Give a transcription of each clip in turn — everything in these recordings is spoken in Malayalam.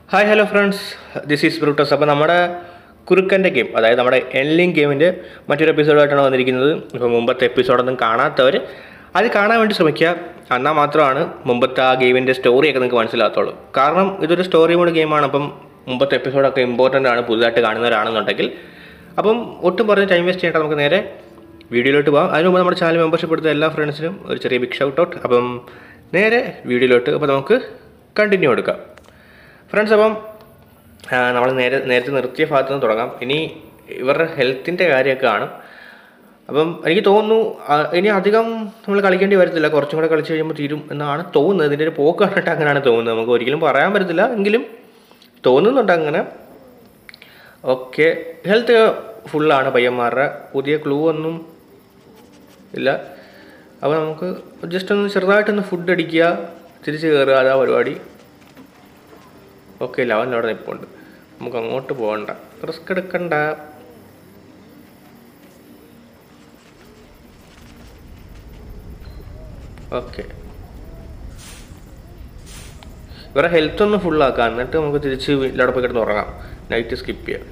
Hi hello friends this is Brutus അപ്പോൾ നമ്മുടെ കുറുക്കൻ്റെ ഗെയിം അതായത് നമ്മുടെ എൻലിങ് ഗെയിമിൻ്റെ മറ്റൊരു എപ്പിസോഡായിട്ടാണ് വന്നിരിക്കുന്നത് ഇപ്പോൾ മുമ്പത്തെ എപ്പിസോഡൊന്നും കാണാത്തവർ അത് കാണാൻ വേണ്ടി ശ്രമിക്കുക എന്നാൽ മാത്രമാണ് മുമ്പത്തെ ആ ഗെയിമിൻ്റെ സ്റ്റോറിയൊക്കെ നിങ്ങൾക്ക് മനസ്സിലാകത്തുള്ളൂ കാരണം ഇതൊരു സ്റ്റോറി മോഡ് ഗെയിമാണ് അപ്പം മുമ്പത്തെ എപ്പിസോഡൊക്കെ ഇമ്പോർട്ടൻ്റ് ആണ് പുതുതായിട്ട് കാണുന്നവരാണെന്നുണ്ടെങ്കിൽ അപ്പം ഒട്ടും പറഞ്ഞ് ടൈം വേസ്റ്റ് ചെയ്യേണ്ട നമുക്ക് നേരെ വീഡിയോയിലോട്ട് പോകാം അതിന് മുമ്പ് നമ്മുടെ ചാനൽ മെമ്പർഷിപ്പ് എടുത്ത എല്ലാ ഫ്രണ്ട്സിനും ഒരു ചെറിയ ബിഗ് ഷൗട്ട് ഔട്ട് അപ്പം നേരെ വീഡിയോയിലോട്ട് അപ്പോൾ നമുക്ക് കണ്ടിന്യൂ എടുക്കാം ഫ്രണ്ട്സ് അപ്പം നമ്മൾ നേരെ നേരത്തെ നിർത്തിയ ഭാഗത്ത് നിന്ന് തുടങ്ങാം ഇനി ഇവരുടെ ഹെൽത്തിൻ്റെ കാര്യമൊക്കെ ആണ് അപ്പം എനിക്ക് തോന്നുന്നു ആ, ഇനി അധികം നമ്മൾ കളിക്കേണ്ടി വരത്തില്ല കുറച്ചും കൂടെ കളിച്ച് കഴിയുമ്പോൾ തീരും എന്നാണ് തോന്നുന്നത് ഇതിൻ്റെ ഒരു പോക്ക് കണ്ടിട്ട് അങ്ങനെയാണ് തോന്നുന്നത് നമുക്ക് ഒരിക്കലും പറയാൻ പറ്റത്തില്ല എങ്കിലും തോന്നുന്നുണ്ട് അങ്ങനെ ഓക്കെ ഹെൽത്ത് ഫുള്ളാണ് പയ്യന്മാരുടെ പുതിയ ക്ലൂ ഒന്നും ഇല്ല അപ്പോൾ നമുക്ക് ജസ്റ്റ് ഒന്ന് ചെറുതായിട്ടൊന്ന് ഫുഡ് അടിക്കുക തിരിച്ച് കയറുക അതാ പരിപാടി ഓക്കെ ലെവൻ അവിടെ നിൽപ്പുണ്ട് നമുക്ക് അങ്ങോട്ട് പോകണ്ട റിസ്ക് എടുക്കണ്ട ഓക്കെ ഇവരെ ഹെൽത്ത് ഒന്ന് ഫുള്ളാക്കാം എന്നിട്ട് നമുക്ക് തിരിച്ച് വീട്ടിലവിടെ പോയി കിടന്ന് ഉറങ്ങാം നൈറ്റ് സ്കിപ്പ് ചെയ്യാം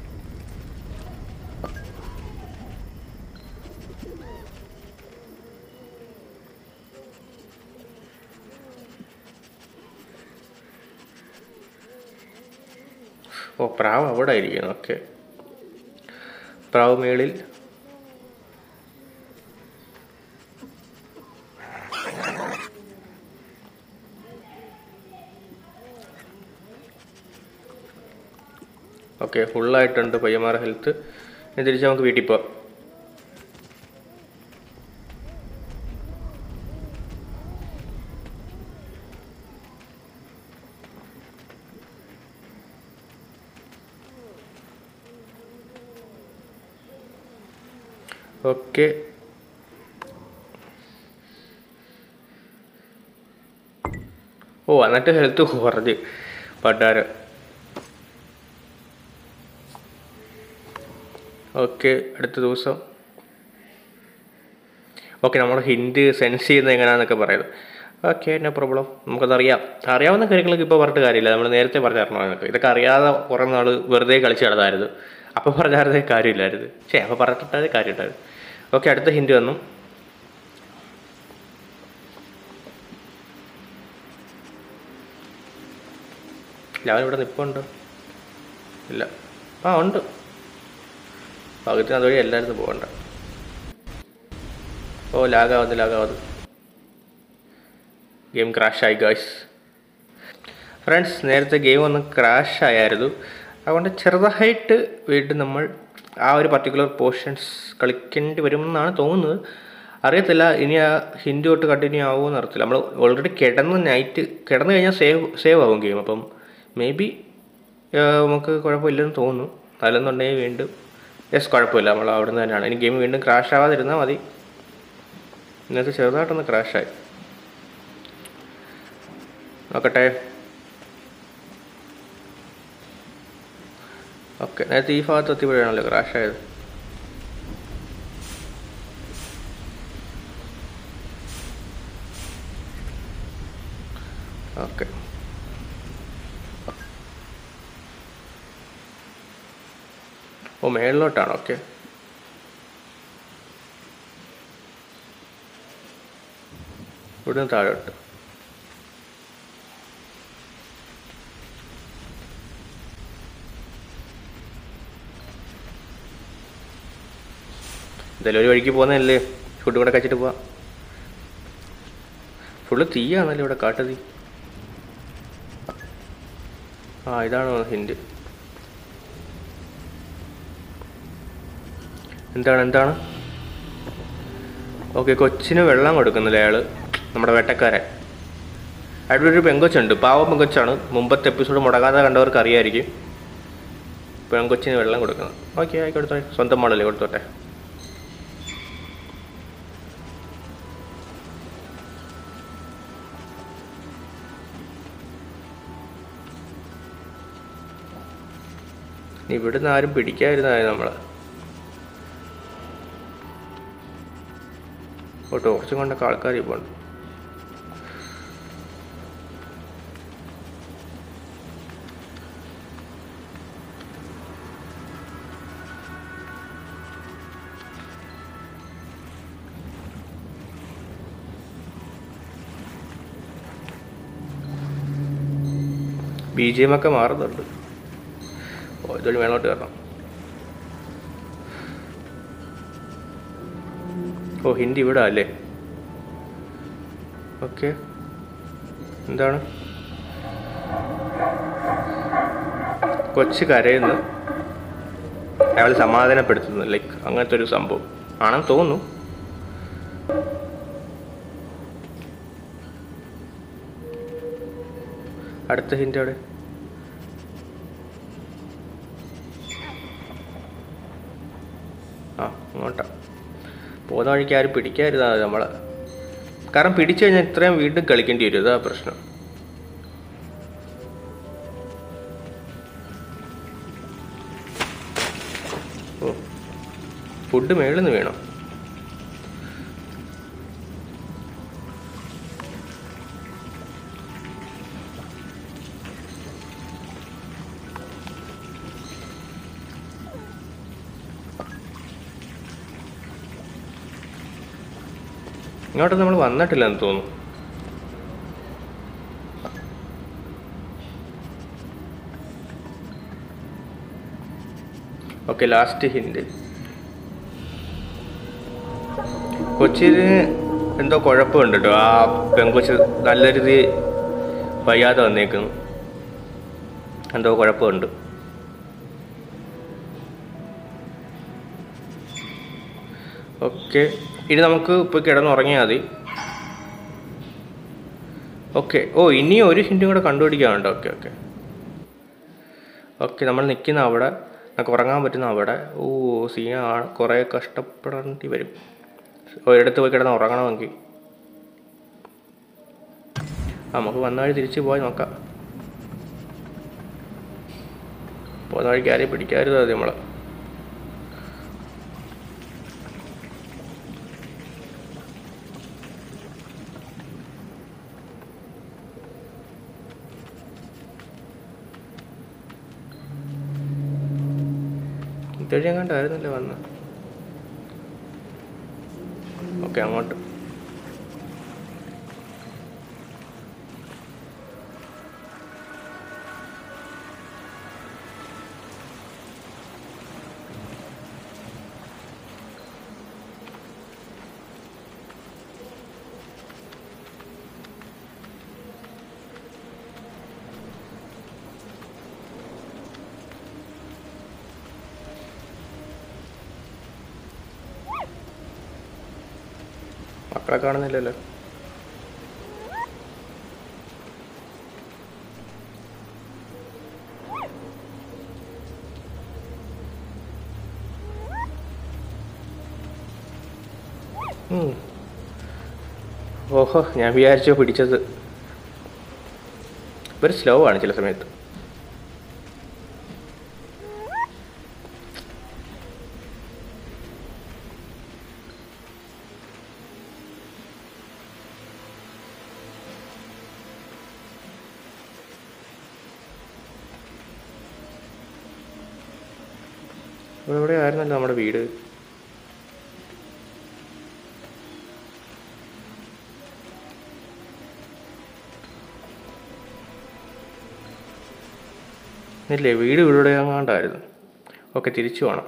ഓ പ്രാവ് അവിടെ ആയിരിക്കണം ഓക്കെ പ്രാവ് മേളിൽ ഓക്കെ ഫുള്ളായിട്ടുണ്ട് പയ്യന്മാരുടെ ഹെൽത്ത് ഇനി തിരിച്ച് നമുക്ക് വീട്ടിൽ പോവാം ഓക്കെ ഓ എന്നിട്ട് ഹെൽത്ത് കുറഞ്ഞ് പട്ടാരം ഓക്കെ അടുത്ത ദിവസം ഓക്കെ നമ്മൾ ഹിൻഡ് സെൻസ് ചെയ്യുന്നത് എങ്ങനെയാണെന്നൊക്കെ പറയുന്നത് ഓക്കെ നോ പ്രോബ്ലം നമുക്കതറിയാം അറിയാവുന്ന കാര്യങ്ങളൊക്കെ ഇപ്പോൾ പറഞ്ഞിട്ട് കാര്യമില്ല നമ്മൾ നേരത്തെ പറഞ്ഞായിരുന്നു അതൊക്കെ ഇതൊക്കെ അറിയാതെ കുറേ നാൾ വെറുതെ കളിച്ച് നടന്നായിരുന്നു അപ്പോൾ പറഞ്ഞായിരുന്നേ കാര്യമില്ലായിരുന്നു ശേ അപ്പോൾ പറഞ്ഞിട്ടേ കാര്യമുണ്ടായിരുന്നു ഓക്കെ അടുത്ത ഹിൻഡ് വന്നു ലെവൻ ഇവിടെ നിൽപ്പുണ്ട് ഇല്ല ആ ഉണ്ട് പകുതി അതുവഴി എല്ലായിടത്തും പോകണ്ട ഓ ലാഗാവുന്നു ലാഗാവുന്നു ഗെയിം ക്രാഷായി ഗായ്സ് ഫ്രണ്ട്സ് നേരത്തെ ഗെയിം ഒന്ന് ക്രാഷ് ആയായിരുന്നു അതുകൊണ്ട് ചെറുതായിട്ട് വീണ്ടും നമ്മൾ ആ ഒരു പർട്ടിക്കുലർ പോർഷൻസ് കളിക്കേണ്ടി വരുമെന്നാണ് തോന്നുന്നത് അറിയത്തില്ല ഇനി ആ ഹിന്ദു തൊട്ട് കണ്ടിന്യൂ ആവുമെന്ന് അറിയത്തില്ല നമ്മൾ ഓൾറെഡി കിടന്ന് നൈറ്റ് കിടന്നു കഴിഞ്ഞാൽ സേവ് സേവ് ആവും ഗെയിം അപ്പം മേ ബി നമുക്ക് കുഴപ്പമില്ലെന്ന് തോന്നുന്നു അല്ലെന്നുണ്ടെങ്കിൽ വീണ്ടും യെസ് കുഴപ്പമില്ല നമ്മൾ അവിടെ നിന്ന് തന്നെയാണ് ഇനി ഗെയിം വീണ്ടും ക്രാഷ് ആവാതിരുന്നാൽ മതി ഇന്നത്തെ ചെറുതായിട്ടൊന്ന് ക്രാഷായി നോക്കട്ടെ ഓക്കെ നേരത്തെ ഈ ഭാഗത്ത് എത്തിയപ്പോഴാണല്ലോ ക്രാഷ് ആയത് ഓക്കെ ഓ മേളിലോട്ടാണ് ഓക്കെ ഇവിടുന്ന് താഴോട്ട് എന്തായാലും ഒരു വഴിക്ക് പോകുന്നതല്ലേ ഫുഡ് കൂടെ കഴിച്ചിട്ട് പോവാം ഫുള്ള് തീയാണല്ലോ ഇവിടെ കാട്ടുതീ ആ ഇതാണ് ഹിൻഡ് എന്താണ് എന്താണ് ഓക്കെ കൊച്ചിന് വെള്ളം കൊടുക്കുന്നില്ല അയാൾ നമ്മുടെ വേട്ടക്കാരൻ അവിടെ ഒരു പെങ്കൊച്ചുണ്ട് പാവം പെങ്കൊച്ചാണ് മുമ്പത്തെ എപ്പിസോഡ് മുടങ്ങാതെ കണ്ടവർക്ക് അറിയായിരിക്കും പെങ്കൊച്ചിന് വെള്ളം കൊടുക്കുന്നത് ഓക്കെ ആയിക്കോട്ടെ സ്വന്തം മോളല്ലേ കൊടുത്തോട്ടെ ഇവിടുന്ന് ആരും പിടിക്കാതിരുന്നായി നമ്മളെ ഓ ടോർച്ചും കൊണ്ടൊക്കെ ആൾക്കാർ ഇപ്പോൾ ഉണ്ട് ബി ജി എം ഒക്കെ മാറുന്നുണ്ട് ഓ ഇതൊരു മേളോട്ട് കയറണം ഓ ഹിന്ദി ഇവിടെ അല്ലേ ഓക്കെ എന്താണ് കൊച്ചു കരയുന്നു അയാൾ സമാധാനപ്പെടുത്തുന്നു ലൈക്ക് അങ്ങനത്തെ ഒരു സംഭവം ആണെന്ന് തോന്നുന്നു അടുത്ത ഹിന്റ് അവിടെ ആ ഇങ്ങോട്ടാ പോകുന്ന വഴിക്ക് ആരും പിടിക്കാതിരുന്നാ മതി നമ്മളെ കാരണം പിടിച്ചു കഴിഞ്ഞാൽ ഇത്രയും വീണ്ടും കളിക്കേണ്ടി വരും ഇതാ പ്രശ്നം ഓ ഫുഡ് മേളിൽ നിന്ന് വീണോ ഇങ്ങോട്ട് നമ്മൾ വന്നിട്ടില്ലെന്ന് തോന്നുന്നു ഓക്കെ ലാസ്റ്റ് ഹിന്റ് കൊച്ചിന് എന്തോ കുഴപ്പമുണ്ട് കേട്ടോ ആ പെങ്കൊച്ച് നല്ല രീതി വയ്യാതെ വന്നേക്കുന്നു എന്തോ കുഴപ്പമുണ്ട് ഓക്കെ ഇനി നമുക്ക് ഇപ്പോൾ കിടന്നുറങ്ങിയാൽ മതി ഓക്കെ ഓ ഇനിയും ഒരു ഹിൻറ്റും കൂടെ കണ്ടുപിടിക്കാനുണ്ട് ഓക്കെ ഓക്കെ ഓക്കെ നമ്മൾ നിൽക്കുന്ന അവിടെ നമുക്ക് ഉറങ്ങാൻ പറ്റുന്ന അവിടെ ഓ സീനാണ് കുറേ കഷ്ടപ്പെടേണ്ടി വരും ഒരിടത്ത് പോയി കിടന്ന് ഉറങ്ങണമെങ്കിൽ നമുക്ക് വന്ന വഴി തിരിച്ച് പോയി നോക്കാം പോകുന്ന വഴിക്ക് ആരെയും പിടിക്കരുത് അത് നമ്മളെ ഇത്തഴി എങ്ങാണ്ടായിരുന്നല്ലേ വന്ന് ഓക്കെ അങ്ങോട്ട് മക്കളെ കാണുന്നില്ലല്ലോ ഉം. ഓഹോ ഞാൻ വിചാരിച്ചോ പിടിച്ചത് ഒരു സ്ലോ ആണ് ചില സമയത്ത് ഇവിടെ എവിടെ ആയിരുന്നല്ലോ നമ്മുടെ വീട് ഇല്ലേ വീട് ഇവിടെ എങ്ങാണ്ടായിരുന്നു ഓക്കെ തിരിച്ചു പോകണം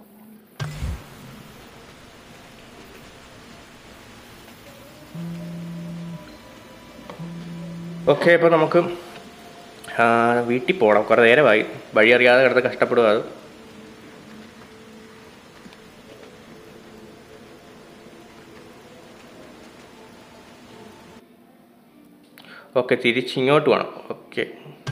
ഓക്കെ അപ്പോൾ നമുക്ക് ആ, വീട്ടിൽ പോകണം കുറേ നേരമായി വഴി അറിയാതെ കിടന്ന് കഷ്ടപ്പെടുക അത് ഓക്കെ തിരിച്ച് ഇങ്ങോട്ട് വേണം ഓക്കെ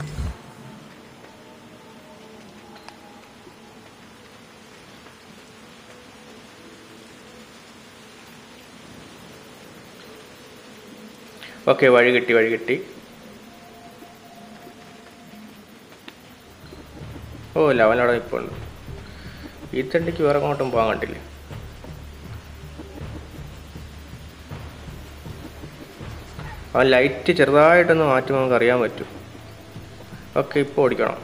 ഓക്കെ വഴി കിട്ടി വഴി കിട്ടി ഓ ലെവനവിടെ ഇപ്പോൾ ഉണ്ട് ഈ തണ്ടിക്ക് വേറെ അങ്ങോട്ടും പോകാൻ കണ്ടില്ലേ അവൻ ലൈറ്റ് ചെറുതായിട്ടൊന്ന് മാറ്റുമ്പോൾ നമുക്ക് അറിയാൻ പറ്റും ഓക്കെ ഇപ്പോൾ ഓടിക്കണം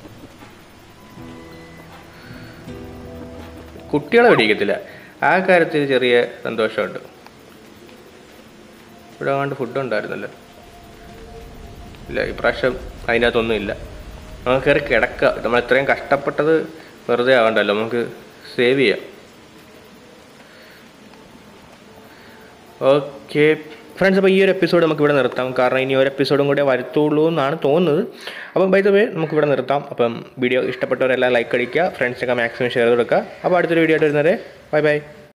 കുട്ടികളെ പിടിക്കത്തില്ല ആ കാര്യത്തിൽ ചെറിയ സന്തോഷമുണ്ട് ഇവിടെ അങ്ങാണ്ട് ഫുഡ് ഉണ്ടായിരുന്നല്ലോ ഇല്ല ഇപ്രാവശ്യം അതിൻ്റെ അകത്തൊന്നും ഇല്ല നമുക്ക് കയറി കിടക്കുക നമ്മൾ ഇത്രയും കഷ്ടപ്പെട്ടത് വെറുതെ ആവണ്ടല്ലോ നമുക്ക് സേവ് ചെയ്യാം ഓക്കെ ഫ്രണ്ട്സ് അപ്പോൾ ഈ ഒരു എപ്പിസോഡ് നമുക്ക് ഇവിടെ നിർത്താം കാരണം ഇനി ഒരു എപ്പിസോഡും കൂടെ വരത്തുള്ളൂ എന്നാണ് തോന്നുന്നത് അപ്പം ബൈ ദ വേ നമുക്ക് ഇവിടെ നിർത്താം അപ്പം വീഡിയോ ഇഷ്ടപ്പെട്ടവരെല്ലാം ലൈക്ക് അടിക്കുക ഫ്രണ്ട്സൊക്കെ മാക്സിമം ഷെയർ ചെയ്ത് കൊടുക്കുക അപ്പോൾ അടുത്തൊരു വീഡിയോ ആയിട്ട് വരുന്നത് ബൈ ബൈ